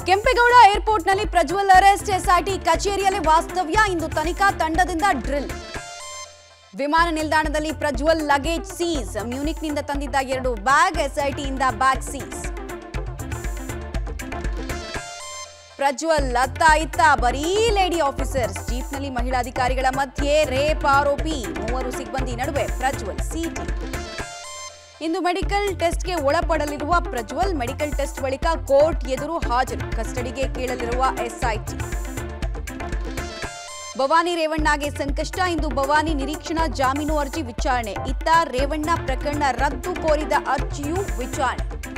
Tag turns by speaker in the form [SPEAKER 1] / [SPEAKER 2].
[SPEAKER 1] ಕೆಂಪೇಗೌಡ ಏರ್ಪೋರ್ಟ್ನಲ್ಲಿ Prajwal arrest SIT ಕಚೇರಿಯಲ್ಲಿ ವಾಸ್ತವ್ಯ ಇಂದು ತನಿಖಾ ತಂಡದಿಂದ ಡ್ರಿಲ್ ವಿಮಾನ ನಿಲ್ದಾಣದಲ್ಲಿ ಪ್ರಜ್ವಲ್ ಲಗೇಜ್ ಸೀಸ್ ಮ್ಯೂನಿಕ್ನಿಂದ ತಂದಿದ್ದ ಎರಡು ಬ್ಯಾಗ್ ಎಸ್ಐಟಿಯಿಂದ ಬ್ಯಾಗ್ ಸೀಸ್ ಪ್ರಜ್ವಲ್ ಅತ್ತ ಇತ್ತ ಬರೀ ಲೇಡಿ ಆಫೀಸರ್ಸ್ ಜೀಪ್ನಲ್ಲಿ ಮಹಿಳಾಧಿಕಾರಿಗಳ ಮಧ್ಯೆ ರೇಪ್ ಆರೋಪಿ ಮೂವರು ಸಿಬ್ಬಂದಿ ನಡುವೆ ಪ್ರಜ್ವಲ್ ಸಿಟಿ ಇಂದು ಮೆಡಿಕಲ್ ಟೆಸ್ಟ್ಗೆ ಒಳಪಡಲಿರುವ ಪ್ರಜ್ವಲ್ ಮೆಡಿಕಲ್ ಟೆಸ್ಟ್ ಬಳಿಕ ಕೋರ್ಟ್ ಎದುರು ಹಾಜರು ಕಸ್ಟಡಿಗೆ ಕೇಳಲಿರುವ ಎಸ್ಐಟಿ ಭವಾನಿ ರೇವಣ್ಣಗೆ ಸಂಕಷ್ಟ ಇಂದು ಭವಾನಿ ನಿರೀಕ್ಷಣಾ ಜಾಮೀನು ಅರ್ಜಿ ವಿಚಾರಣೆ ಇತ್ತ ರೇವಣ್ಣ ಪ್ರಕರಣ ರದ್ದು ಕೋರಿದ ಅರ್ಜಿಯೂ ವಿಚಾರಣೆ